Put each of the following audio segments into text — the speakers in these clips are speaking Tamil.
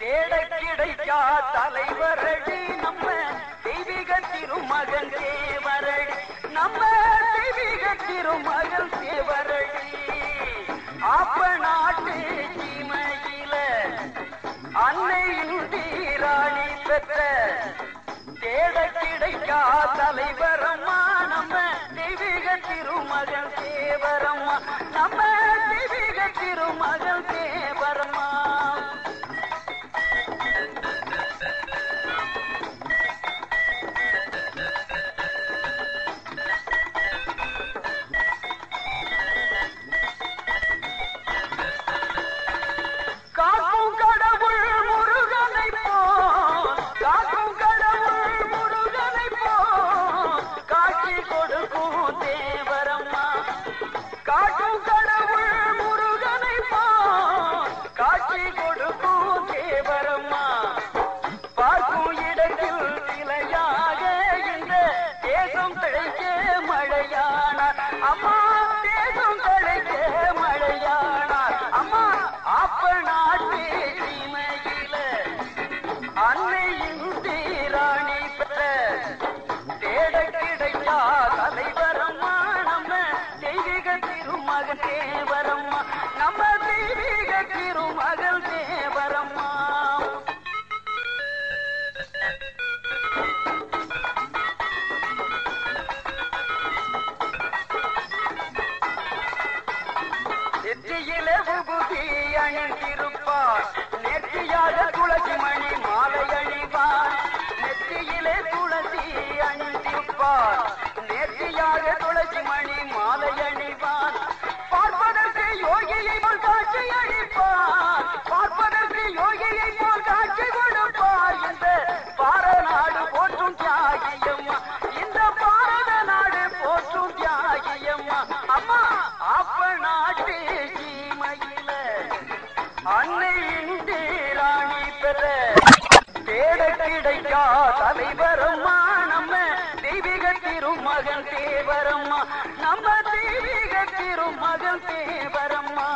தேட கிடைக்கா தலைவரடி நம்ம தெய்வீக திருமகன் தேவரடி நம்ம தெய்வீக திருமகன் தேவரடி ஆப்ப நாட்டு சீமையில அன்னையின் தீராணி பெற்ற தேட கிடைக்கா தலைவரம்மா நம்ம தெய்வீக திருமகன் தேவரம்மா நம்ம தெய்வீக திருமகன் தேவரம்மா காக்கும் கடவுள் முருகனை போல் காக்கும் கடவுள் முருகனை போல் காட்சி கொடுக்கும் தேவரம்மா காக்கும் கடவுள் முருகனை போல் காட்சி கொடுக்கும் தேவரம்மா பார்க்கும் இடத்தில் சிலையாக இந்த தேசம் தழைக்க மழையானார் அம்மா தேசம் தழைக்க மழையானார் அம்மா அப்ப நாட்டு சீமையில அன்னையின் தீராணி பெற்ற தேட கிடைக்கா தலைவரம்மா நம்ம தெய்வீக திருமகன் தேவரம்மா நம்ம தெய்வீக திருமகள் தேவரம்மா நெற்றியிலே விபூதி அணிந்திருப்பார் நெற்றியாக துளசி மணி மாலை அணிவார் நெற்றியிலே துளசி அணிந்திருப்பார் நெற்றியாக துளசி மணி மாலை அணிவார் பார்ப்பதற்கு யோகியை போல் காட்சி அளிப்பார் பார்ப்பதற்கு யோகியை போல் காட்சி கொடுப்பார் இந்த பாரநாடு போற்றும் தியாகியம்மா இந்த பாரத நாடு போற்றும் தியாகியம்மா அம்மா அப்ப நாட்டு சீமையில அன்னையின் ராணி பெற தேட கிடைக்கா தலைவரம்மா நம்ம தெய்வீக திருமகன் தேவரம்மா நம்ம தெய்வீக திருமகன் தேவரம்மா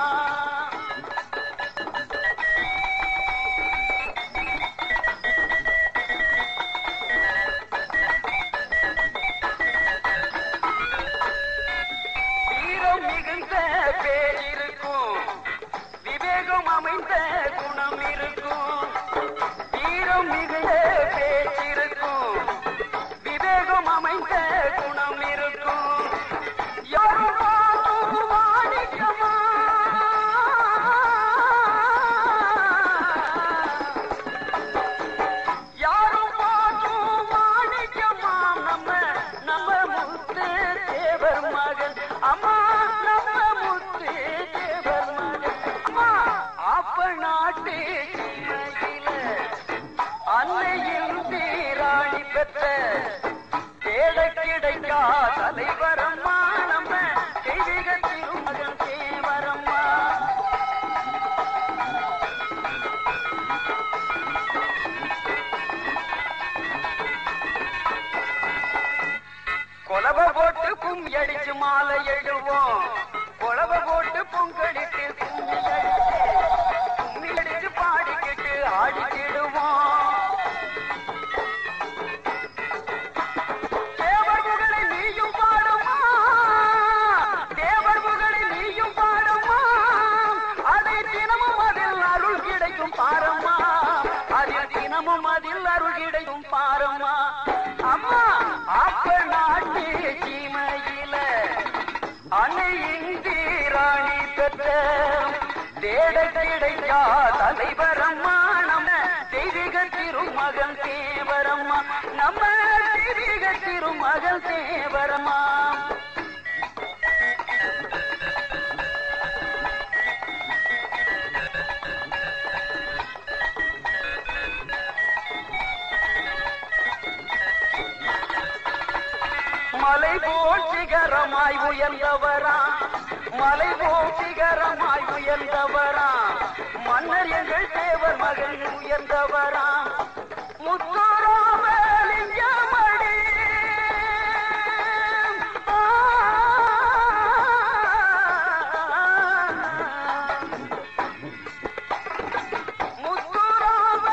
வீரம் மிகுந்த பேர் இருக்கும் விவேகம் அமைந்த குணம் இருக்கும் வீரம் மிகுந்த பேச்சிருக்கும் விவேகம் அமைந்த குணம் இருக்கும் யாரும் பார்த்தும் வாடிக்கமா யாரும் பார்த்தும் மாணிக்கமாம் நம்ம நம்ம முத்து தேவர் மகன் அம்மா நம்ம முத்து தேவர் மகன் அம்மா அப்ப நாட்டு சீமையில அன்னையின் தீராணி பெற்ற தேட கிடைக்கா தலைவரம்மா நம்ம தெய்வீக திருமகன் தேவரம்மா கொலவ போட்டு கும்மி அடிச்சு மாலை எழுவோம் கொலவ போட்டு பொங்கலிட்டு கும்மி அடிச்சு கும்மி அடிச்சு பாடிக்கிட்டு ஆடிக்கிடுவோம் தேவர் புகழை நீயும் பாடுமா தேவர் புகழை நீயும் பாடுமா அதை தினமும் அதில் அருள் கிடைக்கும் பாரம்மா அதில் தினமும் அதில் அருள் கிடைக்கும் பாரம்மா அம்மா அப்ப நாட்டு சீமையில அன்னையின் தீராணி பெற்ற தேட கிடைக்கா தலைவரம்மா நம்ம தெய்வீக திருமகன் தேவரம்மா நம்ம தெய்வீக திருமகன் தேவரம்மா மலை போல் சிகரமாய் உயர்ந்தவரா மலை போல் சிகரமாய் உயர்ந்தவரா மன்னர் எங்கள் தேவர் மகன் உயர்ந்தவரா முத்துராமலிங்கமடி ஆ முத்துராம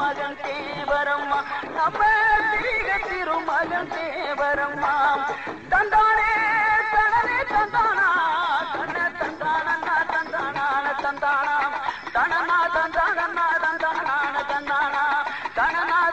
திருமகன் தேவரம்மா நம்ம தீக திருமகன் தேவரம்மா தந்தானே தனனே தந்தானா தன்ன தந்தானா தந்தானா தந்தானா தனனா தந்தானா தந்தானா தந்தானா தனனா